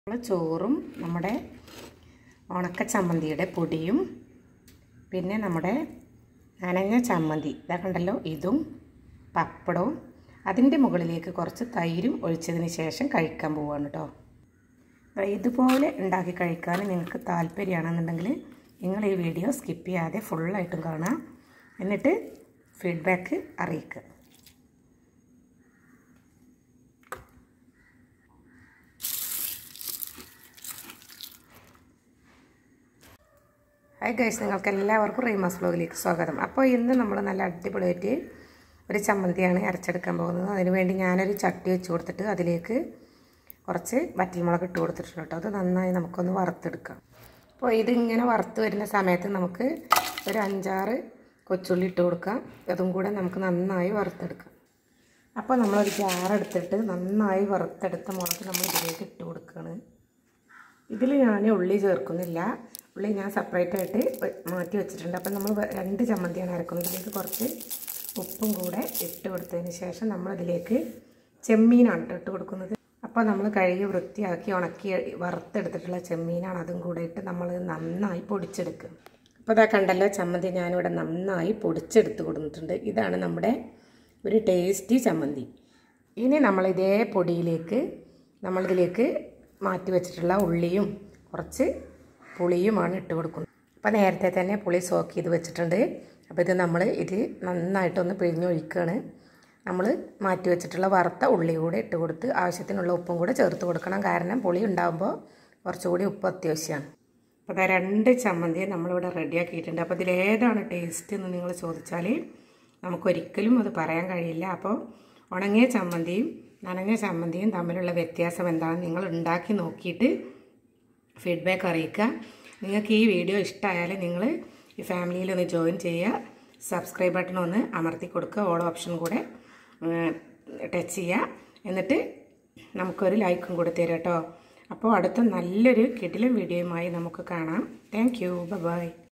നമ്മൾ ചോറും നമ്മുടെ ഉണക്ക ചമ്മന്തിയുടെ പൊടിയും പിന്നെ നമ്മുടെ നനഞ്ഞ ചമ്മന്തി ഇതാ കണ്ടല്ലോ ഇതും പപ്പടവും അതിൻ്റെ മുകളിലേക്ക് കുറച്ച് തൈരും ഒഴിച്ചതിന് ശേഷം കഴിക്കാൻ പോവാണ് കേട്ടോ ദാ ഇതുപോലെ ഉണ്ടാക്കി കഴിക്കാൻ നിങ്ങൾക്ക് താല്പര്യമാണെന്നുണ്ടെങ്കിൽ നിങ്ങൾ ഈ വീഡിയോ സ്കിപ്പ് ചെയ്യാതെ ഫുള്ളായിട്ടും കാണാം എന്നിട്ട് ഫീഡ്ബാക്ക് അറിയിക്കുക ഹായ് ഗൈസ് നിങ്ങൾക്ക് എല്ലാവർക്കും റീമാസ് വ്ലോഗിലേക്ക് സ്വാഗതം അപ്പോൾ ഇന്ന് നമ്മൾ നല്ല അടിപൊളിയായിട്ട് ഒരു ചമ്മന്തിയാണ് അരച്ചെടുക്കാൻ പോകുന്നത് അതിനുവേണ്ടി ഞാനൊരു ചട്ടി വെച്ച് കൊടുത്തിട്ട് അതിലേക്ക് കുറച്ച് വറ്റൽമുളക് ഇട്ട് കൊടുത്തിട്ടുണ്ട് കേട്ടോ അത് നന്നായി നമുക്കൊന്ന് വറുത്തെടുക്കാം അപ്പോൾ ഇതിങ്ങനെ വറുത്ത് വരുന്ന സമയത്ത് നമുക്ക് ഒരു അഞ്ചാറ് കൊച്ചുള്ളി ഇട്ട് കൊടുക്കാം അതും കൂടെ നമുക്ക് നന്നായി വറുത്തെടുക്കാം അപ്പോൾ നമ്മളൊരു ജാറെടുത്തിട്ട് നന്നായി വറുത്തെടുത്ത മുളക് നമ്മൾ ഇതിലേക്ക് ഇട്ട് കൊടുക്കുകയാണ് ഇതിൽ ഞാൻ ഉള്ളി ചേർക്കുന്നില്ല ഉള്ളി ഞാൻ സെപ്പറേറ്റ് ആയിട്ട് മാറ്റി വെച്ചിട്ടുണ്ട് അപ്പം നമ്മൾ രണ്ട് ചമ്മന്തിയാണ് അരക്കുന്നത് ഇതിലേക്ക് കുറച്ച് ഉപ്പും കൂടെ ഇട്ട് കൊടുത്തതിന് ശേഷം നമ്മളതിലേക്ക് ചെമ്മീനാണ് ഇട്ട് കൊടുക്കുന്നത് അപ്പോൾ നമ്മൾ കഴുകി വൃത്തിയാക്കി ഉണക്കി വറുത്തെടുത്തിട്ടുള്ള ചെമ്മീനാണ് അതും കൂടെ ഇട്ട് നമ്മൾ നന്നായി പൊടിച്ചെടുക്കുക അപ്പോൾ ഇതാ കണ്ടല്ലോ ചമ്മന്തി ഞാനിവിടെ നന്നായി പൊടിച്ചെടുത്ത് കൊടുത്തിട്ടുണ്ട് ഇതാണ് നമ്മുടെ ഒരു ടേസ്റ്റി ചമ്മന്തി ഇനി നമ്മൾ ഇതേ പൊടിയിലേക്ക് നമ്മളിതിലേക്ക് മാറ്റി വെച്ചിട്ടുള്ള ഉള്ളിയും കുറച്ച് പുളിയുമാണ് ഇട്ട് കൊടുക്കുന്നത് അപ്പോൾ നേരത്തെ തന്നെ പുളി സോക്ക് ചെയ്ത് വെച്ചിട്ടുണ്ട് അപ്പോൾ ഇത് നമ്മൾ ഇത് നന്നായിട്ടൊന്ന് പിഴിഞ്ഞൊഴിക്കുകയാണ് നമ്മൾ മാറ്റി വെച്ചിട്ടുള്ള വറുത്ത ഉള്ളി കൂടെ ഇട്ട് കൊടുത്ത് ആവശ്യത്തിനുള്ള ഉപ്പും കൂടെ ചേർത്ത് കൊടുക്കണം കാരണം പുളി ഉണ്ടാകുമ്പോൾ കുറച്ചുകൂടി ഉപ്പ് അത്യാവശ്യമാണ് അപ്പോൾ അതാ രണ്ട് ചമ്മന്തി നമ്മളിവിടെ റെഡിയാക്കിയിട്ടുണ്ട് അപ്പോൾ ഇതിലേതാണ് ടേസ്റ്റ് എന്ന് നിങ്ങൾ ചോദിച്ചാൽ നമുക്കൊരിക്കലും അത് പറയാൻ കഴിയില്ല അപ്പോൾ ഉണങ്ങിയ ചമ്മന്തിയും നനഞ്ഞ ചമ്മന്തിയും തമ്മിലുള്ള വ്യത്യാസം എന്താണെന്ന് നിങ്ങൾ ഉണ്ടാക്കി നോക്കിയിട്ട് ഫീഡ്ബാക്ക് അറിയിക്കുക നിങ്ങൾക്ക് ഈ വീഡിയോ ഇഷ്ടമായാൽ നിങ്ങൾ ഈ ഫാമിലിയിൽ ഒന്ന് ജോയിൻ ചെയ്യുക സബ്സ്ക്രൈബ് ബട്ടൺ ഒന്ന് അമർത്തി കൊടുക്കുക ഓൾ ഓപ്ഷൻ കൂടെ ടച്ച് ചെയ്യുക എന്നിട്ട് നമുക്കൊരു ലൈക്കും കൂടെ തരാം കേട്ടോ അപ്പോൾ അടുത്ത നല്ലൊരു കിടിലൻ വീഡിയോയുമായി നമുക്ക് കാണാം താങ്ക് യു ബൈ